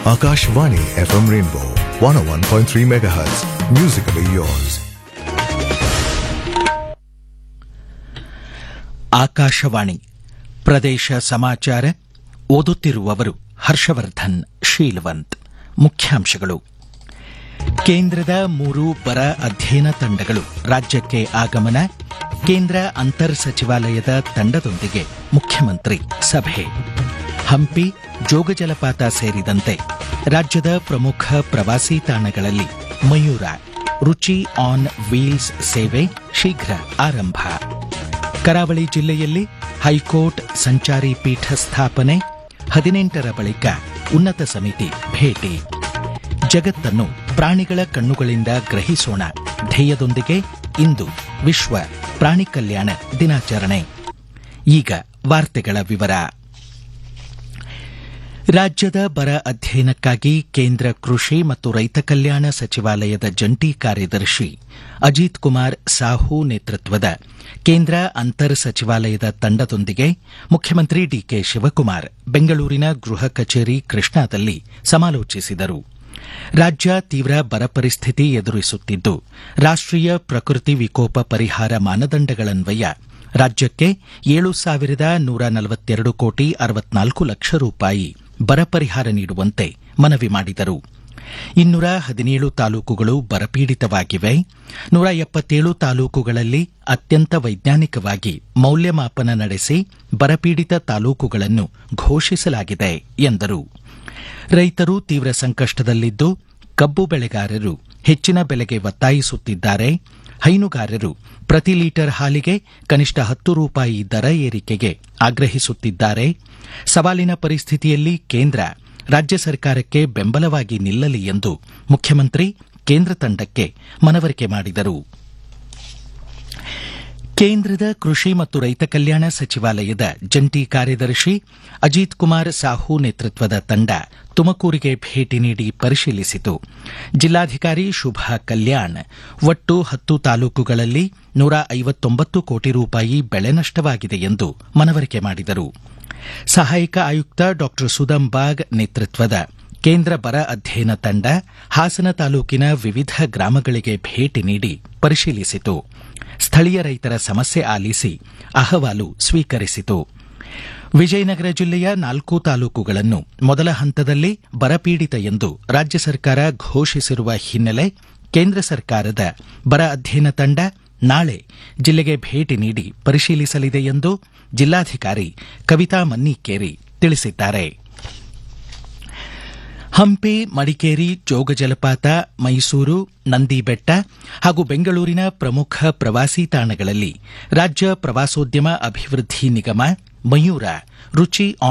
Akashvani FM Rainbow 101.3 MHz. Musically yours. Akashvani ಪ್ರದೇಶ ಸಮಾಚಾರ ಓದುತ್ತಿರುವವರು ಹರ್ಷವರ್ಧನ್ ಶೀಲವಂತ್ ಮುಖ್ಯಾಂಶಗಳು ಕೇಂದ್ರದ ಮೂರು ಬರ ಅಧ್ಯಯನ ತಂಡಗಳು ರಾಜ್ಯಕ್ಕೆ ಆಗಮನ ಕೇಂದ್ರ ಅಂತರ್ ಸಚಿವಾಲಯದ ತಂಡದೊಂದಿಗೆ ಮುಖ್ಯಮಂತ್ರಿ ಸಭೆ ಹಂಪಿ ಜೋಗ ಜಲಪಾತ ಸೇರಿದಂತೆ ರಾಜ್ಯದ ಪ್ರಮುಖ ಪ್ರವಾಸಿ ತಾಣಗಳಲ್ಲಿ ಮಯೂರ ರುಚಿ ಆನ್ ವೀಲ್ಸ್ ಸೇವೆ ಶೀಘ್ರ ಆರಂಭ ಕರಾವಳಿ ಜಿಲ್ಲೆಯಲ್ಲಿ ಹೈಕೋರ್ಟ್ ಸಂಚಾರಿ ಪೀಠ ಸ್ಥಾಪನೆ ಹದಿನೆಂಟರ ಬಳಿಕ ಉನ್ನತ ಸಮಿತಿ ಭೇಟಿ ಜಗತ್ತನ್ನು ಪ್ರಾಣಿಗಳ ಕಣ್ಣುಗಳಿಂದ ಗ್ರಹಿಸೋಣ ಧ್ಯೇಯದೊಂದಿಗೆ ಇಂದು ವಿಶ್ವ ಪ್ರಾಣಿ ಕಲ್ಯಾಣ ದಿನಾಚರಣೆ ಈಗ ವಾರ್ತೆಗಳ ವಿವರ ರಾಜ್ಯದ ಬರ ಅಧ್ಯಯನಕ್ಕಾಗಿ ಕೇಂದ್ರ ಕೃಷಿ ಮತ್ತು ರೈತ ಕಲ್ಯಾಣ ಸಚಿವಾಲಯದ ಜಂಟಿ ಕಾರ್ಯದರ್ಶಿ ಅಜಿತ್ ಕುಮಾರ್ ಸಾಹು ನೇತೃತ್ವದ ಕೇಂದ್ರ ಅಂತರ್ ಸಚಿವಾಲಯದ ತಂಡದೊಂದಿಗೆ ಮುಖ್ಯಮಂತ್ರಿ ಡಿಕೆ ಶಿವಕುಮಾರ್ ಬೆಂಗಳೂರಿನ ಗೃಹ ಕಚೇರಿ ಕೃಷ್ಣಾದಲ್ಲಿ ಸಮಾಲೋಚಿಸಿದರು ರಾಜ್ಯ ತೀವ್ರ ಬರ ಪರಿಸ್ಥಿತಿ ಎದುರಿಸುತ್ತಿದ್ದು ರಾಷ್ಟೀಯ ಪ್ರಕೃತಿ ವಿಕೋಪ ಪರಿಹಾರ ಮಾನದಂಡಗಳನ್ವಯ ರಾಜ್ಯಕ್ಕೆ ಏಳು ಸಾವಿರದ ನೂರ ನಲವತ್ತೆರಡು ಕೋಟಿ ಅರವತ್ನಾಲ್ಕು ಲಕ್ಷ ರೂಪಾಯಿ ಬರ ಪರಿಹಾರ ನೀಡುವಂತೆ ಮನವಿ ಮಾಡಿದರು ಇನ್ನೂರ ಹದಿನೇಳು ತಾಲೂಕುಗಳು ಬರಪೀಡಿತವಾಗಿವೆ ನೂರ ಎಪ್ಪತ್ತೇಳು ತಾಲೂಕುಗಳಲ್ಲಿ ಅತ್ಯಂತ ವೈಜ್ಞಾನಿಕವಾಗಿ ಮೌಲ್ಯಮಾಪನ ನಡೆಸಿ ಬರಪೀಡಿತ ತಾಲೂಕುಗಳನ್ನು ಘೋಷಿಸಲಾಗಿದೆ ಎಂದರು ರೈತರು ತೀವ್ರ ಸಂಕಷ್ಟದಲ್ಲಿದ್ದು ಕಬ್ಬು ಬೆಳೆಗಾರರು ಹೆಚ್ಚಿನ ಬೆಲೆಗೆ ಒತ್ತಾಯಿಸುತ್ತಿದ್ದಾರೆ ಹೈನುಗಾರರು ಪ್ರತಿ ಲೀಟರ್ ಹಾಲಿಗೆ ಕನಿಷ್ಠ ಹತ್ತು ರೂಪಾಯಿ ದರ ಏರಿಕೆಗೆ ಆಗ್ರಹಿಸುತ್ತಿದ್ದಾರೆ ಸವಾಲಿನ ಪರಿಸ್ಥಿತಿಯಲ್ಲಿ ಕೇಂದ್ರ ರಾಜ್ಯ ಸರ್ಕಾರಕ್ಕೆ ಬೆಂಬಲವಾಗಿ ನಿಲ್ಲಲಿ ಎಂದು ಮುಖ್ಯಮಂತ್ರಿ ಕೇಂದ್ರ ತಂಡಕ್ಕೆ ಮನವರಿಕೆ ಮಾಡಿದರು ಕೇಂದ್ರದ ಕೃಷಿ ಮತ್ತು ರೈತ ಕಲ್ಯಾಣ ಸಚಿವಾಲಯದ ಜಂಟಿ ಕಾರ್ಯದರ್ಶಿ ಅಜಿತ್ ಕುಮಾರ್ ಸಾಹು ನೇತೃತ್ವದ ತಂಡ ತುಮಕೂರಿಗೆ ಭೇಟಿ ನೀಡಿ ಪರಿಶೀಲಿಸಿತು ಜಿಲ್ಲಾಧಿಕಾರಿ ಶುಭಾ ಕಲ್ಯಾಣ್ ಒಟ್ಟು ಹತ್ತು ತಾಲೂಕುಗಳಲ್ಲಿ ನೂರ ಐವತ್ತೊಂಬತ್ತು ಕೋಟಿ ರೂಪಾಯಿ ಬೆಳೆ ನಷ್ಟವಾಗಿದೆ ಎಂದು ಮನವರಿಕೆ ಮಾಡಿದರು ಸಹಾಯಕ ಆಯುಕ್ತ ಡಾ ಸುದಂಬಾಗ್ ನೇತೃತ್ವದ ಕೇಂದ್ರ ಬರ ಅಧ್ಯಯನ ತಂಡ ಹಾಸನ ತಾಲೂಕಿನ ವಿವಿಧ ಗ್ರಾಮಗಳಿಗೆ ಭೇಟಿ ನೀಡಿ ಪರಿಶೀಲಿಸಿತು ಸ್ಥಳೀಯ ರೈತರ ಸಮಸ್ಯೆ ಆಲಿಸಿ ಅಹವಾಲು ಸ್ವೀಕರಿಸಿತು ವಿಜಯನಗರ ಜಿಲ್ಲೆಯ ನಾಲ್ಕು ತಾಲೂಕುಗಳನ್ನು ಮೊದಲ ಹಂತದಲ್ಲಿ ಬರಪೀಡಿತ ಎಂದು ರಾಜ್ಯ ಸರ್ಕಾರ ಘೋಷಿಸಿರುವ ಹಿನ್ನೆಲೆ ಕೇಂದ್ರ ಸರ್ಕಾರದ ಬರ ಅಧ್ಯಯನ ತಂಡ ನಾಳೆ ಜಿಲ್ಲೆಗೆ ಭೇಟಿ ನೀಡಿ ಪರಿಶೀಲಿಸಲಿದೆ ಎಂದು ಜಿಲ್ಲಾಧಿಕಾರಿ ಕವಿತಾ ಮನ್ನಿಕೇರಿ ತಿಳಿಸಿದ್ದಾರೆ ಹಂಪಿ ಮಡಿಕೇರಿ ಜೋಗ ಜಲಪಾತ ಮೈಸೂರು ನಂದಿಬೆಟ್ಟ ಹಾಗೂ ಬೆಂಗಳೂರಿನ ಪ್ರಮುಖ ಪ್ರವಾಸಿ ತಾಣಗಳಲ್ಲಿ ರಾಜ್ಯ ಪ್ರವಾಸೋದ್ಯಮ ಅಭಿವೃದ್ಧಿ ನಿಗಮ ಮಯೂರ ರುಚಿ